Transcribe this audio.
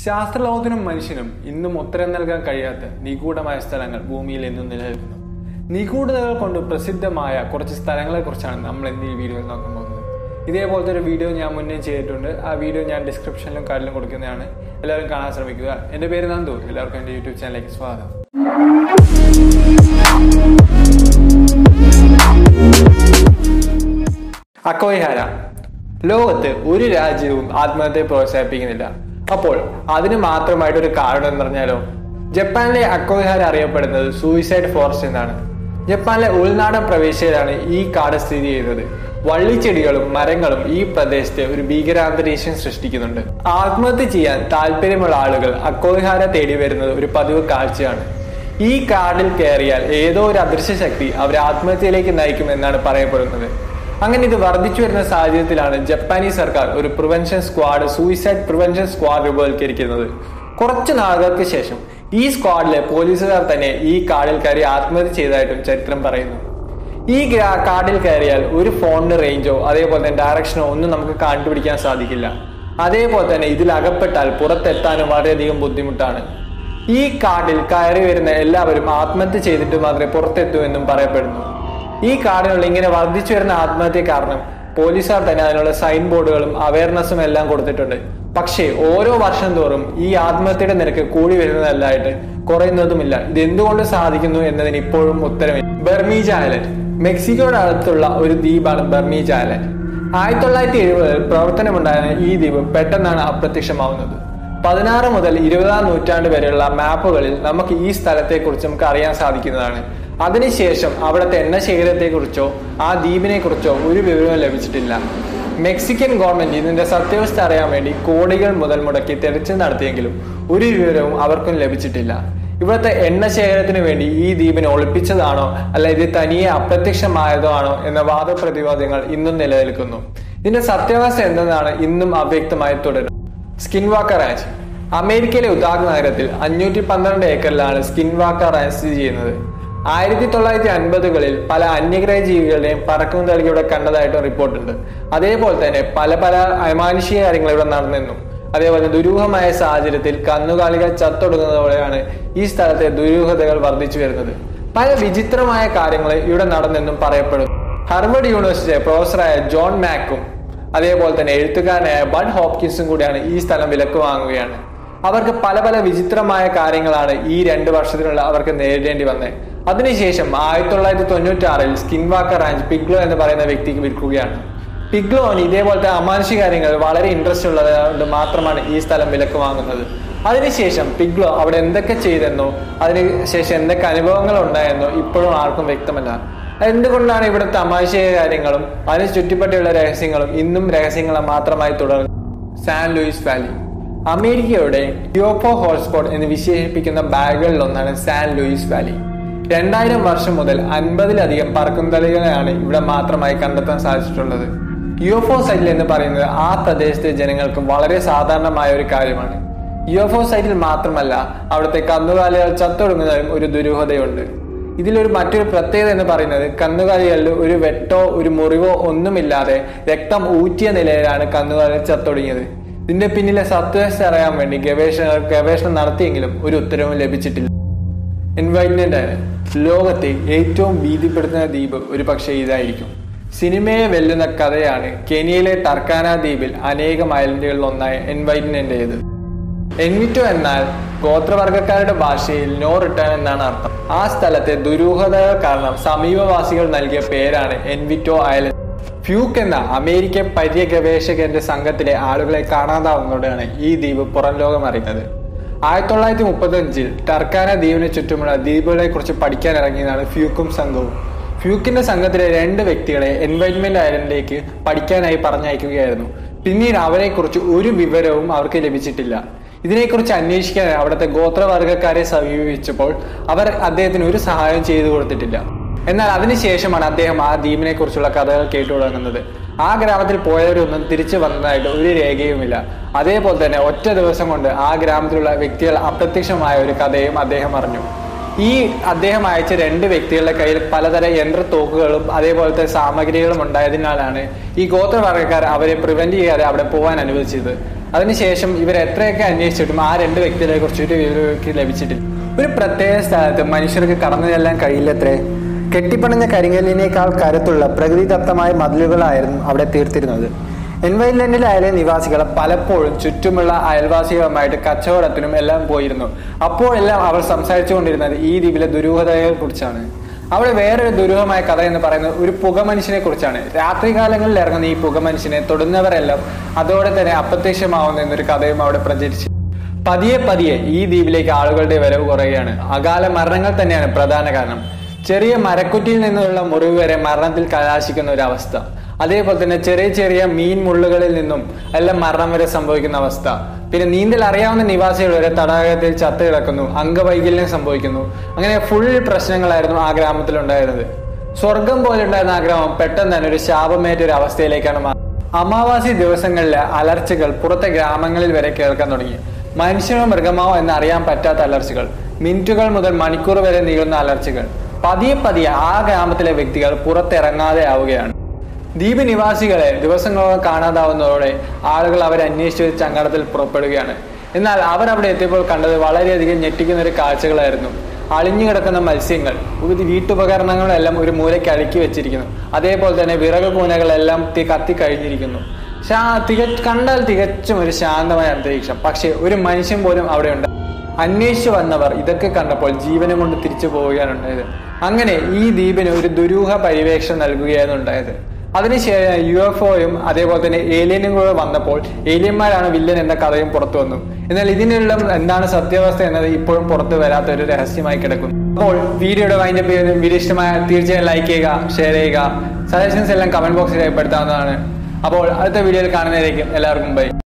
ശാസ്ത്രലോകത്തിനും മനുഷ്യനും ഇന്നും ഉത്തരം നൽകാൻ കഴിയാത്ത നിഗൂഢമായ സ്ഥലങ്ങൾ ഭൂമിയിൽ ഇന്നും നിലനിൽക്കുന്നു നിഗൂഢതകൾ കൊണ്ട് പ്രസിദ്ധമായ കുറച്ച് സ്ഥലങ്ങളെ കുറിച്ചാണ് നമ്മൾ ഇന്ന് ഈ വീഡിയോയിൽ നോക്കാൻ പോകുന്നത് ഇതേപോലത്തെ ഒരു വീഡിയോ ഞാൻ മുന്നേ ചെയ്തിട്ടുണ്ട് ആ വീഡിയോ ഞാൻ ഡിസ്ക്രിപ്ഷനിലും കാർഡിലും കൊടുക്കുന്നതാണ് എല്ലാവരും കാണാൻ ശ്രമിക്കുക എൻ്റെ പേര് നന്ദു എല്ലാവർക്കും എൻ്റെ യൂട്യൂബ് ചാനലിലേക്ക് സ്വാഗതം അക്കോയ്ഹാര ലോകത്ത് ഒരു രാജ്യവും ആത്മഹത്യയെ പ്രോത്സാഹിപ്പിക്കുന്നില്ല അപ്പോൾ അതിന് മാത്രമായിട്ട് ഒരു കാരണം എന്ന് പറഞ്ഞാലോ ജപ്പാനിലെ അക്കോയ്ഹാര അറിയപ്പെടുന്നത് സൂയിസൈഡ് ഫോറസ്റ്റ് എന്നാണ് ജപ്പാനിലെ ഉൾനാടൻ പ്രവേശയിലാണ് ഈ കാട് സ്ഥിതി ചെയ്യുന്നത് വള്ളിച്ചെടികളും മരങ്ങളും ഈ പ്രദേശത്തെ ഒരു ഭീകരാന്തരീക്ഷം സൃഷ്ടിക്കുന്നുണ്ട് ആത്മഹത്യ ചെയ്യാൻ താല്പര്യമുള്ള ആളുകൾ അക്കോയ്ഹാര തേടി വരുന്നത് ഒരു പതിവ് കാഴ്ചയാണ് ഈ കാടിൽ കയറിയാൽ ഏതോ ഒരു അദൃശ്യ ശക്തി അവരെ ആത്മഹത്യയിലേക്ക് നയിക്കുമെന്നാണ് പറയപ്പെടുന്നത് അങ്ങനെ ഇത് വർദ്ധിച്ചു വരുന്ന സാഹചര്യത്തിലാണ് ജപ്പാനീസ് സർക്കാർ ഒരു prevention squad suicide prevention squad രൂപവൽക്കരിക്കുന്നത് കുറച്ചു നാളുകൾക്ക് ശേഷം ഈ സ്ക്വാഡിലെ പോലീസുകാർ തന്നെ ഈ കാടിൽ കയറി ആത്മഹത്യ ചെയ്തതായിട്ടും ചരിത്രം പറയുന്നു ഈ ഗ്രാ- കാടിൽ കയറിയാൽ ഒരു ഫോണിന് റേഞ്ചോ അതേപോലെ തന്നെ ഡയറക്ഷനോ ഒന്നും നമുക്ക് കണ്ടുപിടിക്കാൻ സാധിക്കില്ല അതേപോലെ തന്നെ ഇതിൽ അകപ്പെട്ടാൽ പുറത്തെത്താനും വളരെയധികം ബുദ്ധിമുട്ടാണ് ഈ കാടിൽ കയറി വരുന്ന എല്ലാവരും ആത്മഹത്യ ചെയ്തിട്ട് മാത്രമേ പുറത്തെത്തൂ എന്നും പറയപ്പെടുന്നു ഈ കാടിനുള്ള ഇങ്ങനെ വർദ്ധിച്ചു വരുന്ന ആത്മഹത്യ കാരണം പോലീസുകാർ തന്നെ അതിനുള്ള സൈൻ ബോർഡുകളും അവയർനെസ്സും എല്ലാം കൊടുത്തിട്ടുണ്ട് പക്ഷേ ഓരോ വർഷം തോറും ഈ ആത്മഹത്യയുടെ നിരക്ക് കൂടി വരുന്നതല്ലായിട്ട് കുറയുന്നതുമില്ല ഇത് എന്തുകൊണ്ട് സാധിക്കുന്നു എന്നതിന് ഇപ്പോഴും ഉത്തരമില്ല ബർമീജ ഐലൻഡ് മെക്സിക്കോയുടെ അടുത്തുള്ള ഒരു ദ്വീപാണ് ബർമീജ ഐലൻഡ് ആയിരത്തി തൊള്ളായിരത്തി എഴുപതിൽ പ്രവർത്തനമുണ്ടായ ഈ ദ്വീപ് പെട്ടെന്നാണ് അപ്രത്യക്ഷമാവുന്നത് പതിനാറ് മുതൽ ഇരുപതാം നൂറ്റാണ്ട് വരെയുള്ള മാപ്പുകളിൽ നമുക്ക് ഈ സ്ഥലത്തെക്കുറിച്ച് നമുക്ക് അറിയാൻ സാധിക്കുന്നതാണ് അതിനുശേഷം അവിടുത്തെ എണ്ണ ശേഖരത്തെക്കുറിച്ചോ ആ ദ്വീപിനെ കുറിച്ചോ ഒരു വിവരവും ലഭിച്ചിട്ടില്ല മെക്സിക്കൻ ഗവൺമെന്റ് ഇതിന്റെ സത്യാവസ്ഥ അറിയാൻ വേണ്ടി കോടികൾ മുതൽ മുടക്കി തെരച്ചിൽ നടത്തിയെങ്കിലും ഒരു വിവരവും അവർക്കും ലഭിച്ചിട്ടില്ല ഇവിടുത്തെ എണ്ണ ശേഖരത്തിന് വേണ്ടി ഈ ദ്വീപിനെ ഒളിപ്പിച്ചതാണോ അല്ല ഇത് തനിയെ അപ്രത്യക്ഷമായതോ ആണോ എന്ന വാദപ്രതിവാദങ്ങൾ ഇന്നും നിലനിൽക്കുന്നു ഇതിന്റെ സത്യാവസ്ഥ എന്തെന്നാണ് ഇന്നും അവ്യക്തമായി തുടരുന്നത് സ്കിൻ വാക്കർ റാഞ്ച് അമേരിക്കയിലെ ഉദാഗ് നഗരത്തിൽ അഞ്ഞൂറ്റി പന്ത്രണ്ട് ഏക്കറിലാണ് സ്കിൻ വാക്കർ റാഞ്ച് സ്ഥിതി ചെയ്യുന്നത് ആയിരത്തി തൊള്ളായിരത്തി അൻപതുകളിൽ പല അന്യഗ്രഹ ജീവികളുടെയും പറക്കും തളിക ഇവിടെ കണ്ടതായിട്ടും റിപ്പോർട്ടുണ്ട് അതേപോലെ തന്നെ പല പല അമാനുഷിക കാര്യങ്ങൾ ഇവിടെ നടന്നെന്നും അതേപോലെ ദുരൂഹമായ സാഹചര്യത്തിൽ കന്നുകാലികൾ ചത്തൊടുങ്ങുന്നതോടെയാണ് ഈ സ്ഥലത്തെ ദുരൂഹതകൾ വർദ്ധിച്ചു വരുന്നത് പല വിചിത്രമായ കാര്യങ്ങൾ ഇവിടെ നടന്നെന്നും പറയപ്പെടുന്നു ഹാർവർഡ് യൂണിവേഴ്സിറ്റിയിലെ പ്രൊഫസറായ ജോൺ മാക്കും അതേപോലെ തന്നെ എഴുത്തുകാരനായ ബഡ് ഹോപ്കിൻസും കൂടിയാണ് ഈ സ്ഥലം വിലക്ക് വാങ്ങുകയാണ് അവർക്ക് പല പല വിചിത്രമായ കാര്യങ്ങളാണ് ഈ രണ്ട് വർഷത്തിനുള്ള അവർക്ക് നേരിടേണ്ടി വന്നത് അതിനുശേഷം ആയിരത്തി തൊള്ളായിരത്തി തൊണ്ണൂറ്റി ആറിൽ സ്കിൻ വാക്കർ റാഞ്ച് പിഗ്ലോ എന്ന് പറയുന്ന വ്യക്തിക്ക് വിൽക്കുകയാണ് പിഗ്ലോന് ഇതേപോലത്തെ അമാനുഷിക കാര്യങ്ങൾ വളരെ ഇൻട്രസ്റ്റ് ഉള്ളത് മാത്രമാണ് ഈ സ്ഥലം വിലക്ക് വാങ്ങുന്നത് അതിനുശേഷം പിഗ്ലോ അവിടെ എന്തൊക്കെ ചെയ്തെന്നോ അതിനുശേഷം എന്തൊക്കെ അനുഭവങ്ങൾ ഉണ്ടായെന്നോ ഇപ്പോഴും ആർക്കും വ്യക്തമല്ല എന്തുകൊണ്ടാണ് ഇവിടുത്തെ അമാനുഷിക കാര്യങ്ങളും അതിന് ചുറ്റിപ്പറ്റിയുള്ള രഹസ്യങ്ങളും ഇന്നും രഹസ്യങ്ങൾ മാത്രമായി തുടർന്നു സാൻ ലൂയിസ് വാലി അമേരിക്കയുടെ യോപ്പോ ഹോട്ട്സ്പോട്ട് എന്ന് വിശേഷിപ്പിക്കുന്ന ബാഗുകളിൽ ഒന്നാണ് സാൻ ലൂയിസ് വാലി രണ്ടായിരം വർഷം മുതൽ അൻപതിലധികം പറക്കുംതളികളെയാണ് ഇവിടെ മാത്രമായി കണ്ടെത്താൻ സാധിച്ചിട്ടുള്ളത് യുഎഫ്ഒ സൈറ്റിൽ എന്ന് പറയുന്നത് ആ പ്രദേശത്തെ ജനങ്ങൾക്ക് വളരെ സാധാരണമായ ഒരു കാര്യമാണ് യുഎഫ്ഒ സൈറ്റിൽ മാത്രമല്ല അവിടുത്തെ കന്നുകാലികൾ ചത്തൊടുങ്ങുന്നതിലും ഒരു ദുരൂഹതയുണ്ട് ഇതിലൊരു മറ്റൊരു പ്രത്യേകത എന്ന് പറയുന്നത് കന്നുകാലികളിൽ ഒരു വെട്ടോ ഒരു മുറിവോ ഒന്നുമില്ലാതെ രക്തം ഊറ്റിയ നിലയിലാണ് കന്നുകാലികൾ ചത്തൊടുങ്ങിയത് ഇതിന്റെ പിന്നിലെ സത്യാവസ്ഥ അറിയാൻ വേണ്ടി ഗവേഷകർ ഗവേഷണം നടത്തിയെങ്കിലും ഒരു ഉത്തരവും ലഭിച്ചിട്ടില്ല എൻവൈറ്റ്മെന്റ് ഐലൻഡ് ലോകത്തെ ഏറ്റവും ഭീതിപ്പെടുത്തുന്ന ദ്വീപ് ഒരു പക്ഷേ ഇതായിരിക്കും സിനിമയെ വെല്ലുന്ന കഥയാണ് കെനിയയിലെ ടർക്കാന ദ്വീപിൽ അനേകം ഐലൻഡുകളിൽ ഒന്നായ എൻവൈറ്റ്മെന്റേത് എൻവിറ്റോ എന്നാൽ ഗോത്രവർഗക്കാരുടെ ഭാഷയിൽ നോ റിട്ടേൺ എന്നാണ് അർത്ഥം ആ സ്ഥലത്തെ ദുരൂഹതകൾ കാരണം സമീപവാസികൾ നൽകിയ പേരാണ് എൻവിറ്റോ ഐലൻഡ് ഫ്യൂക്ക് എന്ന അമേരിക്കൻ പര്യഗവേഷകന്റെ സംഘത്തിലെ ആളുകളെ കാണാതാവുന്നതോടെയാണ് ഈ ദ്വീപ് പുറം ലോകം അറിയുന്നത് ആയിരത്തി തൊള്ളായിരത്തി മുപ്പത്തി അഞ്ചിൽ ടർക്കാന ദ്വീപിന് ചുറ്റുമുള്ള ദ്വീപുകളെ കുറിച്ച് പഠിക്കാൻ ഇറങ്ങിയതാണ് ഫ്യൂക്കും സംഘവും ഫ്യൂക്കിന്റെ സംഘത്തിലെ രണ്ട് വ്യക്തികളെ എൻവൈറ്റ്മെന്റ് ഐലൻഡിലേക്ക് പഠിക്കാനായി പറഞ്ഞയക്കുകയായിരുന്നു പിന്നീട് അവരെ കുറിച്ച് ഒരു വിവരവും അവർക്ക് ലഭിച്ചിട്ടില്ല ഇതിനെക്കുറിച്ച് അന്വേഷിക്കാൻ അവിടുത്തെ ഗോത്രവർഗക്കാരെ സമീപിച്ചപ്പോൾ അവർ അദ്ദേഹത്തിന് ഒരു സഹായം ചെയ്തു കൊടുത്തിട്ടില്ല എന്നാൽ അതിനുശേഷമാണ് അദ്ദേഹം ആ ദ്വീപിനെ കുറിച്ചുള്ള കഥകൾ കേട്ടു തുടങ്ങുന്നത് ആ ഗ്രാമത്തിൽ പോയവരൊന്നും തിരിച്ചു വന്നതായിട്ട് ഒരു രേഖയുമില്ല അതേപോലെ തന്നെ ഒറ്റ ദിവസം കൊണ്ട് ആ ഗ്രാമത്തിലുള്ള വ്യക്തികൾ അപ്രത്യക്ഷമായ ഒരു കഥയും അദ്ദേഹം അറിഞ്ഞു ഈ അദ്ദേഹം അയച്ച രണ്ട് വ്യക്തികളുടെ കയ്യിൽ പലതരം യന്ത്രത്തോക്കുകളും അതേപോലത്തെ സാമഗ്രികളും ഉണ്ടായതിനാലാണ് ഈ ഗോത്രവർഗക്കാർ അവരെ പ്രിവെന്റ് ചെയ്യാതെ അവിടെ പോകാൻ അനുവദിച്ചത് അതിനുശേഷം ഇവർ എത്രയൊക്കെ അന്വേഷിച്ചിട്ടും ആ രണ്ട് വ്യക്തികളെ കുറിച്ചിട്ട് ഇവർക്ക് ലഭിച്ചിട്ടില്ല ഒരു പ്രത്യേക സ്ഥലത്ത് മനുഷ്യർക്ക് കടന്നു ചെല്ലാൻ കഴിയില്ലത്രേ കെട്ടിപ്പണിഞ്ഞ കരിങ്കല്ലിനേക്കാൾ കരുത്തുള്ള പ്രകൃതിദത്തമായ മതിലുകളായിരുന്നു അവിടെ തീർത്തിരുന്നത് എൻവൈലൻഡിലായാലെ നിവാസികൾ പലപ്പോഴും ചുറ്റുമുള്ള അയൽവാസികളുമായിട്ട് കച്ചവടത്തിനും എല്ലാം പോയിരുന്നു അപ്പോഴെല്ലാം അവർ സംസാരിച്ചുകൊണ്ടിരുന്നത് ഈ ദ്വീപിലെ ദുരൂഹതയെ കുറിച്ചാണ് അവിടെ വേറൊരു ദുരൂഹമായ കഥ എന്ന് പറയുന്നത് ഒരു പുക മനുഷ്യനെ കുറിച്ചാണ് രാത്രികാലങ്ങളിൽ ഇറങ്ങുന്ന ഈ പുക മനുഷ്യനെ തൊടുന്നവരെല്ലാം അതോടെ തന്നെ അപ്രത്യക്ഷമാവുന്ന എന്നൊരു കഥയും അവിടെ പ്രചരിച്ചു പതിയെ പതിയെ ഈ ദ്വീപിലേക്ക് ആളുകളുടെ വരവ് കുറയുകയാണ് അകാല മരണങ്ങൾ തന്നെയാണ് പ്രധാന കാരണം ചെറിയ മരക്കുറ്റിയിൽ നിന്നുള്ള മുറിവ് വരെ മരണത്തിൽ കലാശിക്കുന്ന ഒരു അവസ്ഥ അതേപോലെ തന്നെ ചെറിയ ചെറിയ മീൻ മുള്ളുകളിൽ നിന്നും എല്ലാം മരണം വരെ സംഭവിക്കുന്ന അവസ്ഥ പിന്നെ നീന്തൽ അറിയാവുന്ന നിവാസികൾ വരെ തടാകത്തിൽ ചത്ത് കിടക്കുന്നു അംഗവൈകല്യം സംഭവിക്കുന്നു അങ്ങനെ ഫുൾ പ്രശ്നങ്ങളായിരുന്നു ആ ഗ്രാമത്തിൽ ഉണ്ടായിരുന്നത് സ്വർഗം പോലെ ഉണ്ടായിരുന്ന ആ ഗ്രാമം പെട്ടെന്ന് തന്നെ ഒരു ശാപമേറ്റ ഒരു അവസ്ഥയിലേക്കാണ് മാറിയത് അമാവാസി ദിവസങ്ങളിലെ അലർച്ചകൾ പുറത്തെ ഗ്രാമങ്ങളിൽ വരെ കേൾക്കാൻ തുടങ്ങി മനുഷ്യനോ മൃഗമോ എന്ന് അറിയാൻ പറ്റാത്ത അലർച്ചകൾ മിനിറ്റുകൾ മുതൽ മണിക്കൂർ വരെ നീളുന്ന അലർച്ചകൾ പതിയെ പതിയെ ആ ഗ്രാമത്തിലെ വ്യക്തികൾ പുറത്തിറങ്ങാതെ ആവുകയാണ് ദ്വീപ് നിവാസികളെ ദിവസങ്ങളോളം കാണാതാവുന്നതോടെ ആളുകൾ അവരെ അന്വേഷിച്ച് ചങ്ങടത്തിൽ പുറപ്പെടുകയാണ് എന്നാൽ അവർ അവിടെ എത്തിയപ്പോൾ കണ്ടത് വളരെയധികം ഞെട്ടിക്കുന്ന ഒരു കാഴ്ചകളായിരുന്നു അളിഞ്ഞു കിടക്കുന്ന മത്സ്യങ്ങൾ ഒരു വീട്ടുപകരണങ്ങളെല്ലാം ഒരു മൂലയ്ക്ക് അടുക്കി വെച്ചിരിക്കുന്നു അതേപോലെ തന്നെ വിറക് കൂനകളെല്ലാം തി- കത്തി കഴിഞ്ഞിരിക്കുന്നു ശാ തിക കണ്ടാൽ തികച്ചും ഒരു ശാന്തമായ അന്തരീക്ഷം പക്ഷേ ഒരു മനുഷ്യൻ പോലും അവിടെ ഉണ്ട് അന്വേഷിച്ചു വന്നവർ ഇതൊക്കെ കണ്ടപ്പോൾ ജീവനും കൊണ്ട് തിരിച്ചു പോവുകയാണ് ഉണ്ടായത് അങ്ങനെ ഈ ദ്വീപിന് ഒരു ദുരൂഹ പരിവേഷം നൽകുകയാണ് ഉണ്ടായത് അതിനുശേഷം യു എഫ് ഒയും അതേപോലെ തന്നെ ഏലിയനും കൂടെ വന്നപ്പോൾ ഏലിയന്മാരാണ് വില്ലൻ എന്ന കഥയും പുറത്തു വന്നു എന്നാൽ ഇതിനുള്ള എന്താണ് സത്യാവസ്ഥ എന്നത് ഇപ്പോഴും പുറത്തു വരാത്ത ഒരു രഹസ്യമായി കിടക്കുന്നു അപ്പോൾ വീഡിയോയുടെ വൈൻഡപ്പ് ചെയ്യുന്ന വീഡിയോ ഇഷ്ടമായ തീർച്ചയായും ലൈക്ക് ചെയ്യുക ഷെയർ ചെയ്യുക സജഷൻസ് എല്ലാം കമന്റ് ബോക്സിൽ രേഖപ്പെടുത്താവുന്നതാണ് അപ്പോൾ അടുത്ത വീഡിയോയിൽ കാണുന്നതായിരിക്കും എല്ലാവർക്കും ബൈ